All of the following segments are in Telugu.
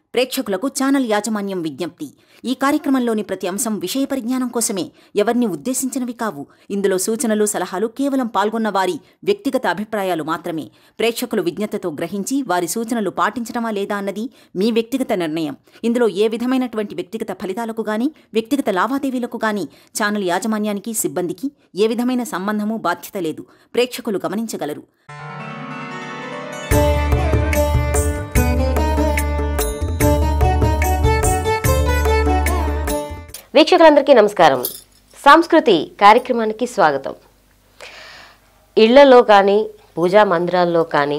ప్రేక్షకులకు ఛానల్ యాజమాన్యం విజ్ఞప్తి ఈ కార్యక్రమంలోని ప్రతి అంశం విషయ పరిజ్ఞానం కోసమే ఎవరిని ఉద్దేశించినవి కావు ఇందులో సూచనలు సలహాలు కేవలం పాల్గొన్న వారి వ్యక్తిగత అభిప్రాయాలు మాత్రమే ప్రేక్షకులు విజ్ఞతతో గ్రహించి వారి సూచనలు పాటించడమా లేదా అన్నది మీ వ్యక్తిగత నిర్ణయం ఇందులో ఏ విధమైనటువంటి వ్యక్తిగత ఫలితాలకు గాని వ్యక్తిగత లావాదేవీలకు గాని ఛానల్ యాజమాన్యానికి సిబ్బందికి ఏ విధమైన సంబంధము బాధ్యత లేదు ప్రేక్షకులు గమనించగలరు వీక్షకులందరికీ నమస్కారం సంస్కృతి కార్యక్రమానికి స్వాగతం ఇళ్లలో కానీ పూజా మందిరాల్లో కానీ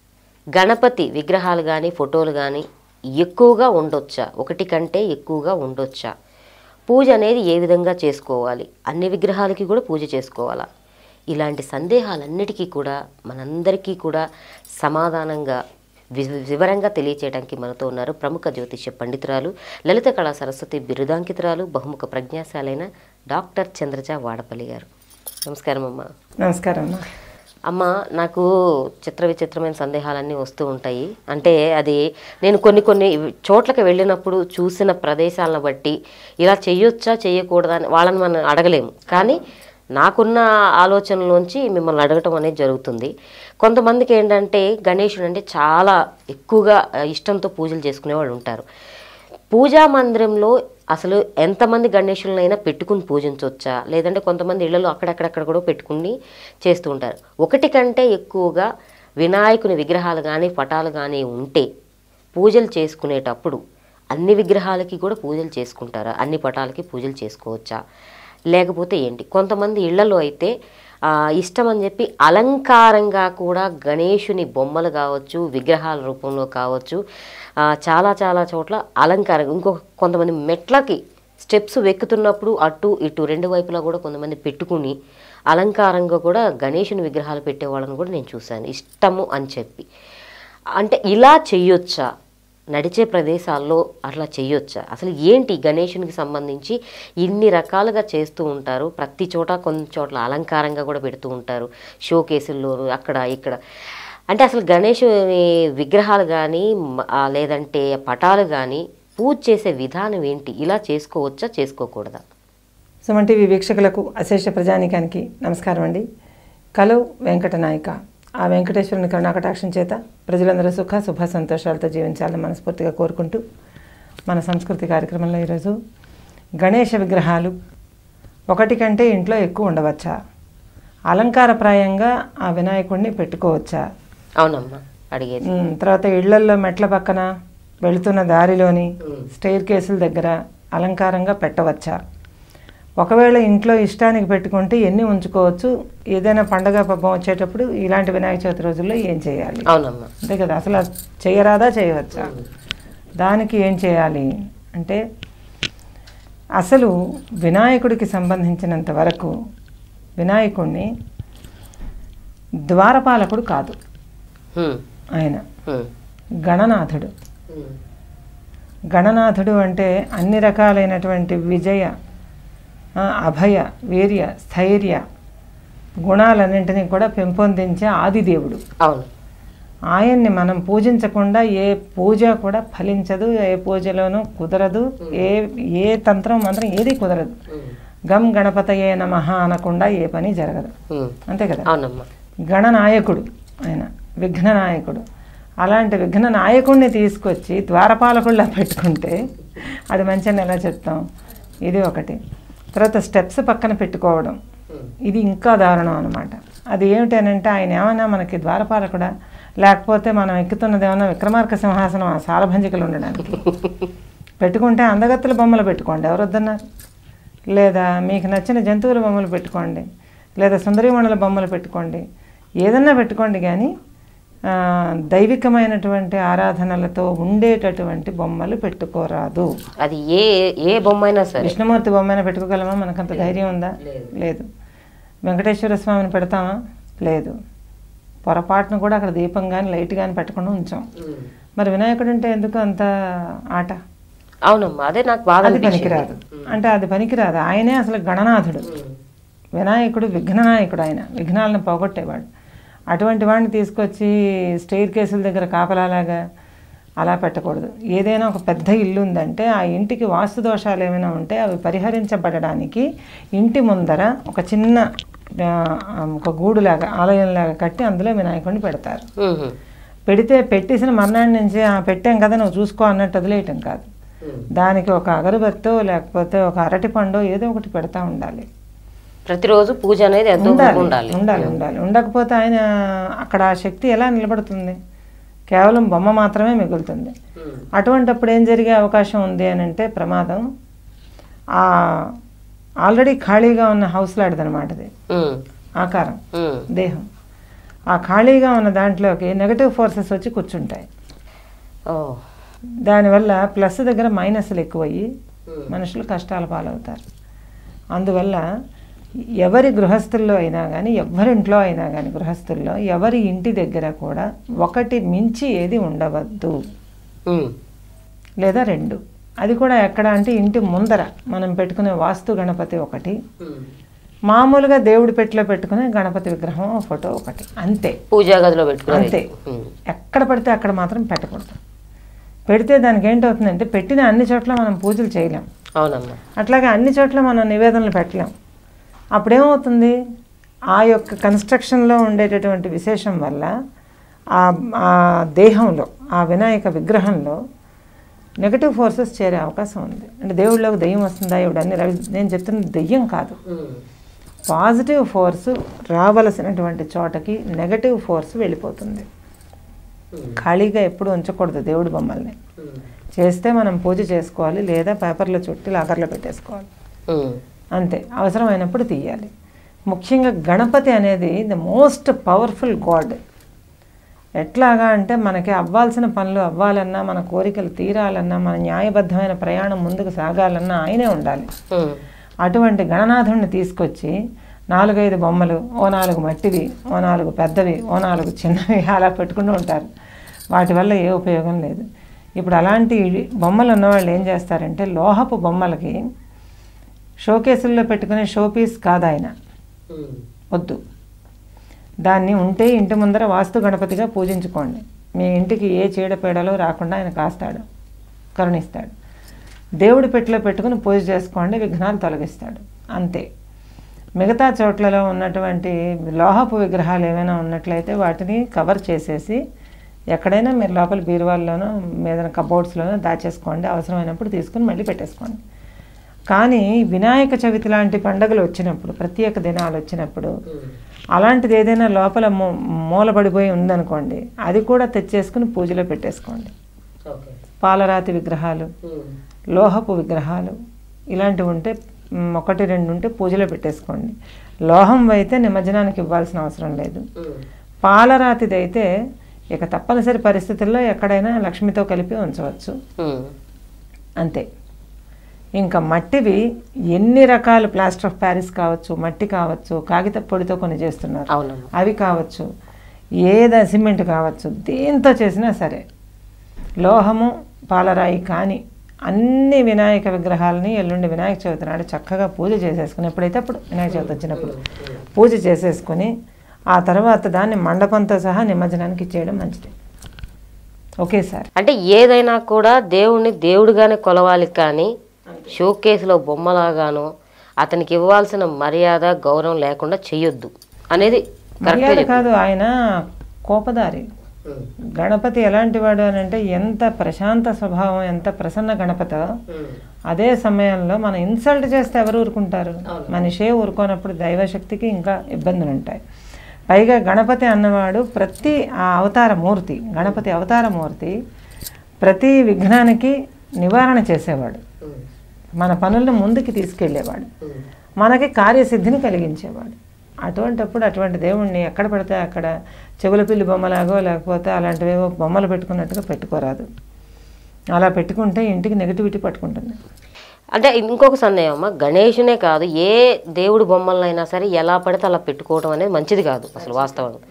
గణపతి విగ్రహాలు కానీ ఫోటోలు కానీ ఎక్కువగా ఉండొచ్చా ఒకటి కంటే ఎక్కువగా ఉండొచ్చా పూజ అనేది ఏ విధంగా చేసుకోవాలి అన్ని విగ్రహాలకి కూడా పూజ చేసుకోవాలా ఇలాంటి సందేహాలన్నిటికీ కూడా మనందరికీ కూడా సమాధానంగా వి- వివరంగా తెలియచేయడానికి మనతో ఉన్నారు ప్రముఖ జ్యోతిష్య పండితురాలు లలిత కళా సరస్వతి బిరుదాంకితురాలు బహుముఖ ప్రజ్ఞాశాలైన డాక్టర్ చంద్రజ వాడపల్లి గారు నమస్కారం అమ్మా నమస్కారం అమ్మా అమ్మ నాకు చిత్ర విచిత్రమైన సందేహాలన్నీ వస్తూ ఉంటాయి అంటే అది నేను కొన్ని కొన్ని చోట్లకి వెళ్ళినప్పుడు చూసిన ప్రదేశాలను బట్టి ఇలా చేయొచ్చా చేయకూడదా అని వాళ్ళని మనం అడగలేము కానీ నాకున్న ఆలోచనలోంచి మిమ్మల్ని అడగటం అనేది జరుగుతుంది కొంతమందికి ఏంటంటే గణేశుడు అంటే చాలా ఎక్కువగా ఆ, ఇష్టంతో పూజలు చేసుకునే వాళ్ళు ఉంటారు పూజా మందిరంలో అసలు ఎంతమంది గణేశులనైనా పెట్టుకుని పూజించవచ్చా లేదంటే కొంతమంది ఇళ్లలో అక్కడక్కడక్కడ కూడా పెట్టుకుని చేస్తూ ఉంటారు ఒకటి కంటే ఎక్కువగా వినాయకుని విగ్రహాలు కానీ పటాలు కానీ ఉంటే పూజలు చేసుకునేటప్పుడు అన్ని విగ్రహాలకి కూడా పూజలు చేసుకుంటారా అన్ని పటాలకి పూజలు చేసుకోవచ్చా లేకపోతే ఏంటి కొంతమంది ఇళ్లలో అయితే ఆ, ఇష్టం అని చెప్పి అలంకారంగా కూడా గణేషుని బొమ్మలు కావచ్చు విగ్రహాల రూపంలో కావచ్చు ఆ, చాలా చాలా చోట్ల అలంకారం ఇంకో కొంతమంది మెట్లకి స్టెప్స్ వెక్కుతున్నప్పుడు అటు ఇటు రెండు వైపులా కూడా కొంతమంది పెట్టుకుని అలంకారంగా కూడా గణేషుని విగ్రహాలు పెట్టేవాళ్ళని కూడా నేను చూశాను ఇష్టము అని చెప్పి అంటే ఇలా చెయ్యొచ్చా నడిచే ప్రదేశాల్లో అట్లా చెయ్యొచ్చా అసలు ఏంటి గణేషునికి సంబంధించి ఇన్ని రకాలుగా చేస్తూ ఉంటారు ప్రతి చోట కొన్ని చోట్ల అలంకారంగా కూడా పెడుతూ ఉంటారు షో కేసుల్లో అక్కడ ఇక్కడ అంటే అసలు గణేషుని విగ్రహాలు కానీ లేదంటే పటాలు కానీ పూజ చేసే విధానం ఏంటి ఇలా చేసుకోవచ్చా చేసుకోకూడదా సుమన్ టీవీ వీక్షకులకు అశేష ప్రజానికానికి నమస్కారం అండి కలో వెంకట నాయక ఆ వెంకటేశ్వరుని కరుణాకటాక్షం చేత ప్రజలందరూ సుఖ శుభ సంతోషాలతో జీవించాలని మనస్ఫూర్తిగా కోరుకుంటూ మన సంస్కృతి కార్యక్రమంలో ఈరోజు గణేష విగ్రహాలు ఒకటి కంటే ఇంట్లో ఎక్కువ ఉండవచ్చా అలంకారప్రాయంగా ఆ వినాయకుడిని పెట్టుకోవచ్చా అవునమ్మా అడిగేది ఉమ్, తర్వాత ఇళ్లల్లో మెట్ల పక్కన వెళుతున్న దారిలోని స్టైర్ కేసుల దగ్గర అలంకారంగా పెట్టవచ్చా ఒకవేళ ఇంట్లో ఇష్టానికి పెట్టుకుంటే ఎన్ని ఉంచుకోవచ్చు ఏదైనా పండగ పబ్బం వచ్చేటప్పుడు ఇలాంటి వినాయక చవితి రోజుల్లో ఏం చేయాలి అవునమ్మా అంతే కదా అసలు అది చేయరాదా చేయవచ్చా దానికి ఏం చేయాలి అంటే అసలు వినాయకుడికి సంబంధించినంత వరకు వినాయకుడిని ద్వారపాలకుడు కాదు హ్మ్. ఆయన హ్మ్. గణనాథుడు హ్మ్. గణనాథుడు అంటే అన్ని రకాలైనటువంటి విజయ ఆ, అభయ వీర్య స్థైర్య గుణాలన్నింటినీ కూడా పెంపొందించే ఆదిదేవుడు అవును ఆయన్ని మనం పూజించకుండా ఏ పూజ కూడా ఫలించదు ఏ పూజలోనూ కుదరదు ఏ ఏ తంత్రం మంత్రం ఏది కుదరదు గం గణపతయే నమః అనకుండా ఏ పని జరగదు హ్మ్. అంతే కదా అవునమ్మా గణనాయకుడు ఆయన విఘ్న నాయకుడు అలాంటి విఘ్న నాయకుడిని తీసుకొచ్చి ద్వారపాలకుల్లా పెట్టుకుంటే అది మంచిని ఎలా చెప్తాం ఇది ఒకటి తర్వాత స్టెప్స్ పక్కన పెట్టుకోవడం ఇది ఇంకా దారుణం అనమాట అది ఏమిటనంటే ఆయన ఏమైనా మనకి ద్వారపాలకుడా లేకపోతే మనం ఎక్కుతున్నది ఏమైనా విక్రమార్క సింహాసనం ఆ సాలభంజికలు ఉండడానికి పెట్టుకుంటే అందగత్తుల బొమ్మలు పెట్టుకోండి ఎవరు వద్దన్నారు లేదా మీకు నచ్చిన జంతువుల బొమ్మలు పెట్టుకోండి లేదా సుందరీమణుల బొమ్మలు పెట్టుకోండి ఏదన్నా పెట్టుకోండి కానీ ఆ, దైవికమైనటువంటి ఆరాధనలతో ఉండేటటువంటి బొమ్మలు పెట్టుకోరాదు అది ఏ ఏ బొమ్మ అయినా సరే విష్ణుమూర్తి బొమ్మైనా పెట్టుకోగలమా మనకంత ధైర్యం ఉందా లేదు వెంకటేశ్వర స్వామిని పెడతామా లేదు పొరపాటును కూడా అక్కడ దీపం కానీ లైట్ కానీ పెట్టకుండా ఉంచాం మరి వినాయకుడు అంటే ఎందుకు అంత ఆట అవునమ్మా అదే నాకు బాగా అది పనికిరాదు అంటే అది పనికిరాదు ఆయనే అసలు గణనాథుడు వినాయకుడు విఘ్ననాయకుడు ఆయన విఘ్నాలను పోగొట్టేవాడు అటువంటి వాడిని తీసుకొచ్చి స్టెయిర్ కేసుల దగ్గర కాపలాలాగా అలా పెట్టకూడదు ఏదైనా ఒక పెద్ద ఇల్లు ఉందంటే ఆ ఇంటికి వాస్తు దోషాలు ఏమైనా ఉంటే అవి పరిహరించబడడానికి ఇంటి ముందర ఒక చిన్న ఆ, ఒక గూడులాగా ఆలయంలాగా కట్టి అందులో వినాయకుడిని పెడతారు ఉహు. పెడితే పెట్టేసిన మర్నాడు నుంచి "ఆ, పెట్టాం కదా నువ్వు చూసుకో అన్నట్టు వదిలేయటం కాదు దానికి ఒక అగరబత్తో లేకపోతే ఒక అరటి పండు ఏదో ఒకటి పెడతా ఉండాలి ప్రతిరోజు పూజ అనేది ఎంతో ఉండాలి ఉండాలి ఉండాలి ఉండాలి ఉండకపోతే ఆయన అక్కడ ఆ శక్తి ఎలా నిలబడుతుంది కేవలం బొమ్మ మాత్రమే మిగులుతుంది అటువంటప్పుడు ఏం జరిగే అవకాశం ఉంది అని అంటే ప్రమాదం ఆ ఆల్రెడీ ఖాళీగా ఉన్న హౌస్ లాంటిదనమాట అది ఉమ్. ఆకారం ఉమ్. దేహం ఆ ఖాళీగా ఉన్న దాంట్లోకి నెగటివ్ ఫోర్సెస్ వచ్చి కూర్చుంటాయి ఓ దానివల్ల ప్లస్ దగ్గర మైనస్లు ఎక్కువయ్యి మనుషులు కష్టాల పాలవుతారు అందువల్ల ఎవరి గృహస్థుల్లో అయినా కానీ ఎవరింట్లో అయినా కానీ గృహస్థుల్లో ఎవరి ఇంటి దగ్గర కూడా ఒకటి మించి ఏది ఉండవద్దు ఉమ్. లేదా రెండు అది కూడా ఎక్కడ అంటే ఇంటి ముందర మనం పెట్టుకునే వాస్తు గణపతి ఒకటి మామూలుగా దేవుడి పెట్టిలో పెట్టుకునే గణపతి విగ్రహం ఫోటో ఒకటి అంతే పూజా గదిలో పెట్టుకునేది అంతే ఉమ్. ఎక్కడ పడితే అక్కడ మాత్రం పెట్టకూడదు పెడితే దానికి ఏంటవుతుందంటే పెట్టిన అన్ని చోట్ల మనం పూజలు చేయలేం అవునమ్మా అట్లాగే అన్ని చోట్ల మనం నివేదనలు పెట్టలేం అప్పుడేమవుతుంది ఆ యొక్క కన్స్ట్రక్షన్లో ఉండేటటువంటి విశేషం వల్ల ఆ ఆ దేహంలో ఆ వినాయక విగ్రహంలో నెగటివ్ ఫోర్సెస్ చేరే అవకాశం ఉంది అంటే దేవుళ్ళకి దెయ్యం వస్తుందా ఇవిడ అన్ని రవి- నేను చెప్తున్నది దెయ్యం కాదు పాజిటివ్ ఫోర్స్ రావలసినటువంటి చోటకి నెగటివ్ ఫోర్స్ వెళ్ళిపోతుంది ఖాళీగా ఎప్పుడు ఉంచకూడదు దేవుడి బొమ్మల్ని చేస్తే మనం పూజ చేసుకోవాలి లేదా పేపర్లో చుట్టి లాకర్లో పెట్టేసుకోవాలి ఉమ్. అంతే అవసరమైనప్పుడు తీయాలి ముఖ్యంగా గణపతి అనేది ద మోస్ట్ పవర్ఫుల్ గాడ్ ఎట్లాగా అంటే మనకి అవ్వాల్సిన పనులు అవ్వాలన్నా మన కోరికలు తీరాలన్నా మన న్యాయబద్ధమైన ప్రయాణం ముందుకు సాగాలన్నా ఆయనే ఉండాలి ఉమ్. అటువంటి గణనాథుడిని తీసుకొచ్చి నాలుగైదు బొమ్మలు ఓ నాలుగు మట్టివి ఓ నాలుగు పెద్దవి ఓ నాలుగు చిన్నవి అలా పెట్టుకుంటూ ఉంటారు వాటి వల్ల ఏ ఉపయోగం లేదు ఇప్పుడు అలాంటి బొమ్మలు ఉన్నవాళ్ళు ఏం చేస్తారంటే లోహపు బొమ్మలకి షోకేసుల్లో పెట్టుకునే షోపీస్ కాదు ఆయన వద్దు దాన్ని ఉంటే ఇంటి ముందర వాస్తు గణపతిగా పూజించుకోండి మీ ఇంటికి ఏ చీడపీడలో రాకుండా ఆయన కాస్తాడు కరుణిస్తాడు దేవుడి పెట్టిలో పెట్టుకుని పూజ చేసుకోండి విఘ్నాలు తొలగిస్తాడు అంతే మిగతా చోట్లలో ఉన్నటువంటి లోహపు విగ్రహాలు ఏమైనా ఉన్నట్లయితే వాటిని కవర్ చేసేసి ఎక్కడైనా మీరు లోపల బీరువాల్లోనో మీద కబోర్డ్స్లోనో దాచేసుకోండి అవసరమైనప్పుడు తీసుకుని మళ్ళీ పెట్టేసుకోండి కానీ వినాయక చవితి లాంటి పండుగలు వచ్చినప్పుడు ప్రత్యేక దినాలు వచ్చినప్పుడు అలాంటిది ఏదైనా లోపల మూ మూలపడిపోయి ఉందనుకోండి అది కూడా తెచ్చేసుకుని పూజలో పెట్టేసుకోండి పాలరాతి విగ్రహాలు లోహపు విగ్రహాలు ఇలాంటివి ఉంటే మ్, ఒకటి రెండు ఉంటే పూజలో పెట్టేసుకోండి లోహం అయితే నిమజ్జనానికి ఇవ్వాల్సిన అవసరం లేదు పాలరాతిది అయితే ఇక తప్పనిసరి పరిస్థితుల్లో ఎక్కడైనా లక్ష్మితో కలిపి ఉంచవచ్చు ఉమ్. అంతే ఇంకా మట్టివి ఎన్ని రకాల ప్లాస్టర్ ఆఫ్ ప్యారిస్ కావచ్చు మట్టి కావచ్చు కాగిత పొడితో కొన్ని చేస్తున్నారు అవునమ్మా అవి కావచ్చు ఏద సిమెంట్ కావచ్చు దేంతో చేసినా సరే లోహము పాలరాయి కానీ అన్ని వినాయక విగ్రహాలని ఎల్లుండి వినాయక చవితి నాడు చక్కగా పూజ చేసేసుకుని ఎప్పుడైతే అప్పుడు వినాయక చవితి వచ్చినప్పుడు పూజ చేసేసుకుని ఆ తర్వాత దాన్ని మండపంతో సహా నిమజ్జనానికి ఇచ్చేయడం మంచిది ఒకేసారి అంటే ఏదైనా కూడా దేవుణ్ణి దేవుడిగానే కొలవాలి కానీ షోకేసులో బొమ్మలాగాను అతనికి ఇవ్వాల్సిన మర్యాద గౌరవం లేకుండా చెయ్యొద్దు అనేది మర్యాద కాదు ఆయన కోపదారి గణపతి ఎలాంటి వాడు అని అంటే ఎంత ప్రశాంత స్వభావం ఎంత ప్రసన్న గణపతో అదే సమయంలో మనం ఇన్సల్ట్ చేస్తే ఎవరు ఊరుకుంటారు మనిషే ఊరుకోనప్పుడు దైవశక్తికి ఇంకా ఇబ్బందులు ఉంటాయి పైగా గణపతి అన్నవాడు ప్రతి ఆ అవతార మూర్తి గణపతి అవతార మూర్తి ప్రతి విఘ్నానికి నివారణ చేసేవాడు మన పనులను ముందుకు తీసుకెళ్ళేవాడు మనకి కార్యసిద్ధిని కలిగించేవాడు అటువంటప్పుడు అటువంటి దేవుణ్ణి ఎక్కడ పడితే అక్కడ చెవుల పిల్లి బొమ్మలాగో లేకపోతే అలాంటివేవో బొమ్మలు పెట్టుకున్నట్టుగా పెట్టుకోరాదు అలా పెట్టుకుంటే ఇంటికి నెగిటివిటీ పట్టుకుంటుంది అంటే ఇంకొక సందేహం అమ్మ గణేషునే కాదు ఏ దేవుడి బొమ్మలనైనా సరే ఎలా పడితే అలా పెట్టుకోవడం అనేది మంచిది కాదు అసలు వాస్తవంగా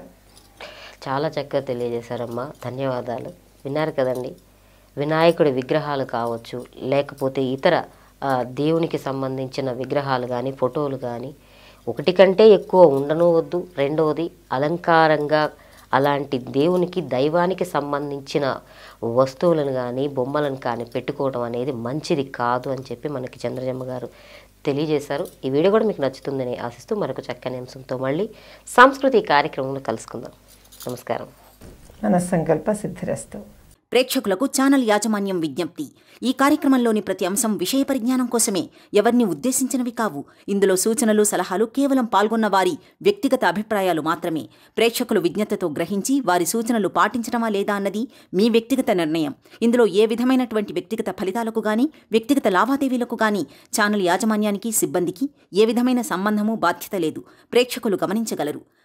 చాలా చక్కగా తెలియజేశారమ్మా ధన్యవాదాలు విన్నారు కదండి వినాయకుడి విగ్రహాలు కావచ్చు లేకపోతే ఇతర ఆ, దేవునికి సంబంధించిన విగ్రహాలు కానీ ఫోటోలు కానీ ఒకటి కంటే ఎక్కువ ఉండను వద్దు రెండవది అలంకారంగా అలాంటి దేవునికి దైవానికి సంబంధించిన వస్తువులను కానీ బొమ్మలను కానీ పెట్టుకోవడం అనేది మంచిది కాదు అని చెప్పి మనకి చంద్రజమ్మ గారు తెలియజేశారు ఈ వీడియో కూడా మీకు నచ్చుతుందని ఆశిస్తూ మరొక చక్కని అంశంతో మళ్ళీ సాంస్కృతిక కార్యక్రమంలో కలుసుకుందాం నమస్కారం మనస్సంకల్ప సిద్ధిరస్తు ప్రేక్షకులకు ఛానల్ యాజమాన్యం విజ్ఞప్తి ఈ కార్యక్రమంలోని ప్రతి అంశం విషయ పరిజ్ఞానం కోసమే ఎవరిని ఉద్దేశించినవి కావు ఇందులో సూచనలు సలహాలు కేవలం పాల్గొన్న వారి వ్యక్తిగత అభిప్రాయాలు మాత్రమే ప్రేక్షకులు విజ్ఞతతో గ్రహించి వారి సూచనలు పాటించడమా లేదా అన్నది మీ వ్యక్తిగత నిర్ణయం ఇందులో ఏ విధమైనటువంటి వ్యక్తిగత ఫలితాలకు గాని వ్యక్తిగత లావాదేవీలకు గాని ఛానల్ యాజమాన్యానికి సిబ్బందికి ఏ విధమైన సంబంధము బాధ్యత లేదు ప్రేక్షకులు గమనించగలరు